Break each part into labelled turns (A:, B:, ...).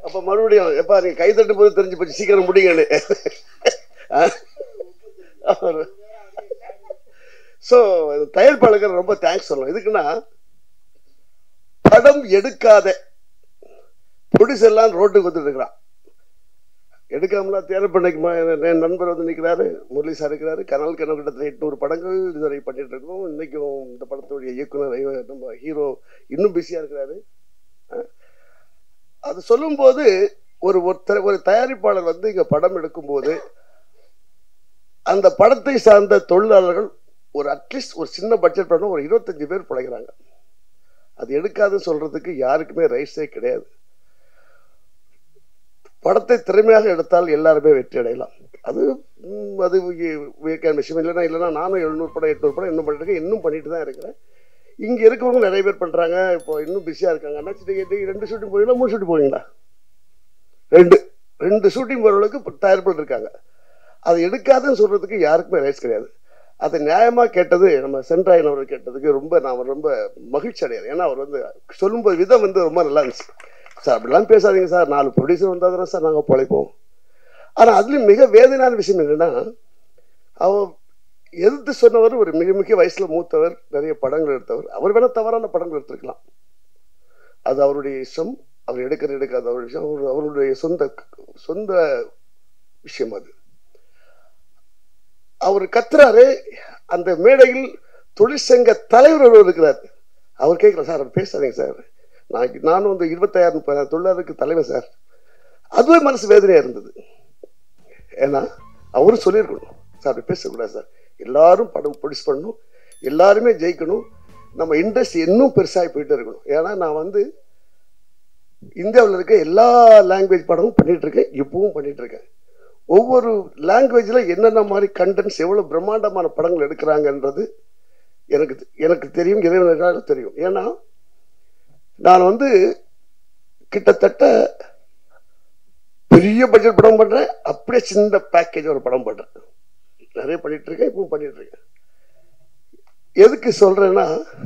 A: அப்ப மறுபடியும் எப்பா நீங்க கை தட்டும் போது தெரிஞ்சு போச்சு சீக்கிரம் முடிங்கன்னு ஸோ தயாரிப்பாளர்கள் ரொம்ப தேங்க்ஸ் சொல்லணும் எதுக்குன்னா படம் எடுக்காத ப்ரொடியூசர் எல்லாம் ரோட்டுக்கு வந்துட்டு இருக்கிறான் எடுக்காமலாம் தேர்வு பண்ணிக்குமா என் நண்பர் வந்து நிற்கிறாரு முரளி சார் இருக்கிறாரு கனல் கனவு கிட்டத்தட்ட எட்நூறு படங்கள் இதுவரை பண்ணிட்டு இருக்கோம் இன்னைக்கும் இந்த படத்துடைய இயக்குனர் ஐவ- நம்ம ஹீரோ இன்னும் பிஸியா இருக்கிறாரு அஹ் அது சொல்லும்போது ஒரு ஒருத்தர் ஒரு தயாரிப்பாளர் வந்து இங்க படம் எடுக்கும்போது அந்த படத்தை சார்ந்த தொழிலாளர்கள் ஒரு அட்லீஸ்ட் ஒரு சின்ன பட்ஜெட் படம் ஒரு இருபத்தஞ்சு பேர் பிழைக்கிறாங்க அது எடுக்காதுன்னு சொல்றதுக்கு யாருக்குமே ரைட்ஸே கிடையாது படத்தை திறமையாக எடுத்தால் எல்லாருமே வெற்றி அடையலாம் அது ம், அது இயற்கையான விஷயம் இல்லைன்னா இல்லைன்னா நானும் எழுநூறு படம் எட்நூறு படம் இன்னும் பண்ணிட்டு இருக்கேன் இன்னும் பண்ணிட்டு தான் இருக்கிறேன் இங்க இருக்கவங்க நிறைய பேர் பண்றாங்க இப்போ இன்னும் பிஸியா இருக்காங்க அண்ணாச்சி, நீங்க எப்படி ரெண்டு ஷூட்டிங் போவீங்களா மூணு ஷூட்டிங் போவீங்களா ரெண்டு ரெண்டு ஷூட்டிங் போற அளவுக்கு இப்ப தயாரிப்பாளர் இருக்காங்க அதை எடுக்காதுன்னு சொல்றதுக்கு யாருக்குமே ரைட்ஸ் கிடையாது அதை நியாயமா கேட்டது நம்ம சென்ட்ராயன் அவர் கேட்டதுக்கு ரொம்ப நான் ரொம்ப மகிழ்ச்சி அடைகிறேன் ஏன்னா அவர் வந்து சொல்லும்போது விதம் வந்து ரொம்ப நல்லா இருந்துச்சு சார் அப்படிலாம் பேசாதீங்க சார் நாலு ப்ரொடியூசர் வந்தால் தானே சார் நாங்கள் பிழைப்போம் ஆனால் அதுலேயும் மிக வேதனையான விஷயம் என்னன்னா அவ எதிர்த்து சொன்னவர் ஒரு மிக மிக வயசுல மூத்தவர் நிறைய படங்கள் எடுத்தவர் அவர் வேணா தவறான படங்கள் எடுத்திருக்கலாம் அது அவருடைய இஷ்டம் அவர் எடுக்கிற எடுக்காத அவருடைய விஷயம் அவர் அவருடைய சொந்த சொந்த விஷயம் அது அவர் கத்துறாரு அந்த மேடையில் தொழிற்சங்க தலைவர் ஒருவர் இருக்கிறார் அவர் கேட்கல சார் அவர் பேசாதீங்க சார் நான் நானும் வந்து இருபத்தாயிரம் முப்பதாயிரம் தொழிலாளருக்கு தலைவர் சார் அதுவே மனசு வேதனையா இருந்தது ஏன்னா அவரும் சொல்லியிருக்கணும் சார் அப்படி பேசக்கூடாது சார் எல்லாரும் படம் ப்ரொடியூஸ் பண்ணணும் எல்லாருமே ஜெயிக்கணும் நம்ம இண்டஸ்ட்ரி இன்னும் பெருசாகி போயிட்டே இருக்கணும் ஏன்னா நான் வந்து இந்தியாவில் இருக்க எல்லா லாங்குவேஜ் படமும் பண்ணிட்டு இருக்கேன் இப்பவும் பண்ணிட்டு இருக்கேன் ஒவ்வொரு லாங்குவேஜில் என்னென்ன மாதிரி கண்டென்ட்ஸ் எவ்வளோ பிரம்மாண்டமான படங்கள் எடுக்கிறாங்கன்றது எனக்கு எனக்கு தெரியும் இறைவனுக்காக தெரியும் ஏன்னா நான் வந்து கிட்டத்தட்ட பெரிய பட்ஜெட் படம் பண்றேன் அப்படியே சின்ன பேக்கேஜ் ஒரு படம் பண்றேன் நிறைய பண்ணிட்டு இருக்கேன் இப்பவும் பண்ணிட்டு இருக்கேன் எதுக்கு சொல்றேன்னா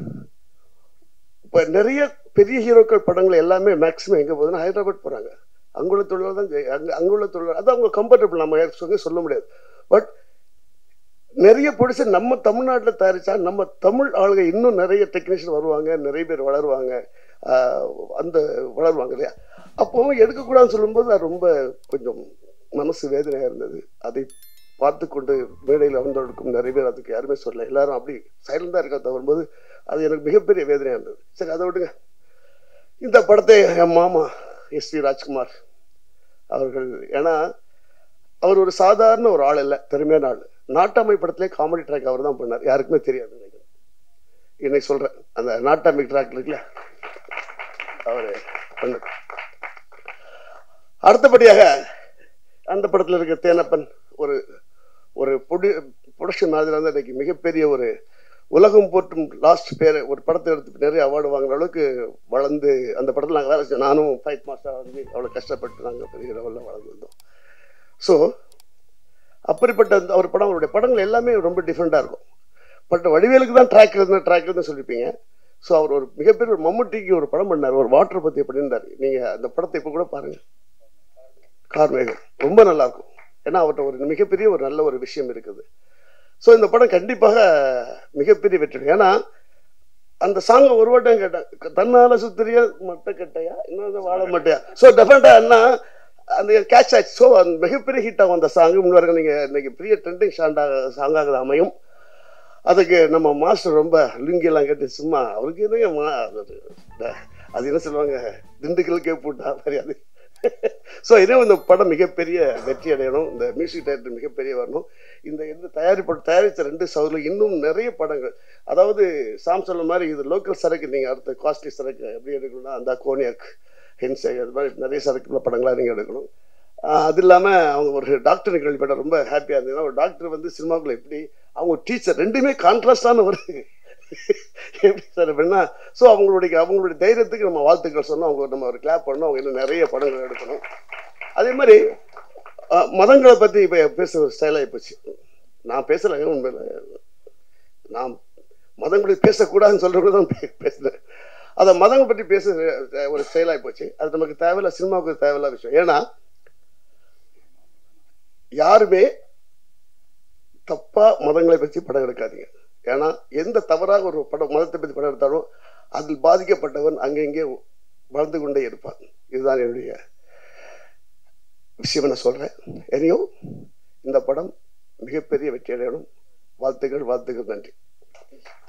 A: இப்ப நிறைய பெரிய ஹீரோக்கள் படங்கள் எல்லாமே மேக்ஸிமம் எங்க போகுதுன்னா ஹைதராபாத் போறாங்க அங்குள்ள தொழிலாளர் தான் ஜெய்- அங்க அங்குள்ள தொழிலாளர் அது அவங்க கம்ஃபர்டபுள் நம்ம யாருக்கு சொல்லி சொல்ல முடியாது பட் நிறைய ப்ரொடியூசர் நம்ம தமிழ்நாட்டில் தயாரிச்சா நம்ம தமிழ் ஆளுங்க இன்னும் நிறைய டெக்னீஷியன் வருவாங்க நிறைய பேர் வளருவாங்க ஆஹ் அந்த வளருவாங்க இல்லையா அப்போ எடுக்கக்கூடாதுன்னு சொல்லும்போது அது ரொம்ப கொஞ்சம் மனசு வேதனையாக இருந்தது அதை பார்த்து கொண்டு மேடையில் அமர்ந்தவர்களுக்கும் நிறைய பேர் அதுக்கு யாருமே சொல்லல எல்லாரும் அப்படி சைலண்டாக இருக்க வரும்போது அது எனக்கு மிகப்பெரிய வேதனையாக இருந்தது சரி அதை விடுங்க இந்த படத்தை என் மாமா எஸ் வி ராஜ்குமார் அவர்கள் ஏன்னா அவர் ஒரு சாதாரண ஒரு ஆள் இல்லை திறமையான ஆள் நாட்டாமை படத்திலே காமெடி ட்ராக் அவர் தான் பண்ணார் யாருக்குமே தெரியாது நினைக்கிறேன் இன்னைக்கு சொல்றேன் அந்த நாட்டாமை ட்ராக் இருக்குல்ல அவரு பண்ண அடுத்தபடியாக அந்த படத்துல இருக்க தேனப்பன் ஒரு ஒரு பொடி ப்ரொடக்ஷன் மாதிரி வந்து இன்னைக்கு மிகப்பெரிய ஒரு உலகம் போற்றும் லாஸ்ட் பேர் ஒரு படத்தை எடுத்து நிறைய அவார்டு வாங்குற அளவுக்கு வளர்ந்து அந்த படத்தில் நாங்கள் வேலை செஞ்சோம் நானும் ஃபைட் மாஸ்டர் வந்து அவ்வளோ கஷ்டப்பட்டு நாங்கள் பெரிய லெவலில் வளர்ந்து வந்தோம் ஸோ அப்படிப்பட்ட அந்த ஒரு படம் அவருடைய படங்கள் எல்லாமே ரொம்ப டிஃப்ரெண்ட்டாக இருக்கும் பட் வடிவேலுக்கு தான் ட்ராக் இருந்த ட்ராக் இருந்து சொல்லியிருப்பீங்க ஸோ அவர் ஒரு மிகப்பெரிய ஒரு மம்முட்டிக்கு ஒரு படம் பண்ணார் ஒரு வாட்டர் பற்றி பண்ணியிருந்தார் நீங்கள் அந்த படத்தை இப்போ கூட பாருங்க கார்மேகம் ரொம்ப நல்லா இருக்கும் ஏன்னா அவர்கிட்ட ஒரு மிகப்பெரிய ஒரு நல்ல ஒரு விஷயம் இருக்குது ஸோ இந்த படம் கண்டிப்பாக மிகப்பெரிய வெற்றி ஏன்னா அந்த சாங்கை ஒரு வட்டம் கேட்டேன் தன்னால சுத்திரியா மட்டை கட்டையா இன்னும் வாழ மாட்டையா ஸோ டெஃபினட்டா என்ன அந்த கேட்ச் ஆச்சு ஸோ அந்த மிகப்பெரிய ஹிட் ஆகும் அந்த சாங் முன்வருங்க நீங்க இன்னைக்கு பெரிய ட்ரெண்டிங் சாண்டாக சாங்காக அமையும் அதுக்கு நம்ம மாஸ்டர் ரொம்ப லுங்கியெல்லாம் கேட்டு சும்மா அவருக்கு என்னங்க மா- அது அது என்ன சொல்லுவாங்க திண்டுக்கலுக்கே போட்டா மரியாதை ஸோ இதே இந்த படம் மிகப்பெரிய வெற்றி அடையணும் இந்த மியூசிக் டைரக்டர் மிகப்பெரிய வரணும் இந்த இந்த தயாரிப்பு தயாரித்த ரெண்டு சவுரில் இன்னும் நிறைய படங்கள் அதாவது சாம் சொன்ன மாதிரி இது லோக்கல் சரக்கு நீங்கள் அடுத்த காஸ்ட்லி சரக்கு எப்படி எடுக்கணும்னா அந்த கோனியாக் ஹென்சை அது மாதிரி நிறைய சரக்குள்ள படங்களாக நீங்கள் எடுக்கணும் ஆஹ் அது இல்லாமல் அவங்க ஒரு டாக்டர் கேள்விப்பட்ட ரொம்ப ஹாப்பியாக இருந்ததுன்னா ஒரு டாக்டர் வந்து சினிமாக்குள்ள எப்படி அவங்க டீச்சர் ரெண்டுமே கான்ட்ராஸ்டான ஒரு எப்படி சார் அப்படின்னா ஸோ அவங்களுடைய அவங்களுடைய தைரியத்துக்கு நம்ம வாழ்த்துக்கள் சொன்னோம் அவங்க நம்ம ஒரு கிளாப் பண்ணோம் அவங்க இன்னும் நிறைய படங்கள் எடுக்கணும் அதே மாதிரி அஹ், மதங்களை பற்றி இப்போ பேசுகிற ஸ்டைலாகி போச்சு நான் பேசலைங்க உண்மையில் நான் மதங்களை பேசக்கூடாதுன்னு சொல்கிறவங்க தான் பே- பேசுனேன் அதை மதங்கள் பற்றி பேச அஹ், ஒரு செயலாகி போச்சு அது நமக்கு தேவையில்ல சினிமாவுக்கு தேவையில்லாத விஷயம் ஏன்னா யாருமே தப்பா மதங்களை பற்றி படம் எடுக்காதீங்க ஏன்னா எந்த தவறாக ஒரு படம் மதத்தை பற்றி படம் எடுத்தாலும் அதில் பாதிக்கப்பட்டவன் அங்கங்கே வளர்ந்து கொண்டே இருப்பான் இதுதான் என்னுடைய விஷயம் நான் சொல்றேன் எனியோ இந்த படம் மிகப்பெரிய வெற்றி அடையணும் வாழ்த்துக்கள் வாழ்த்துக்கள் நன்றி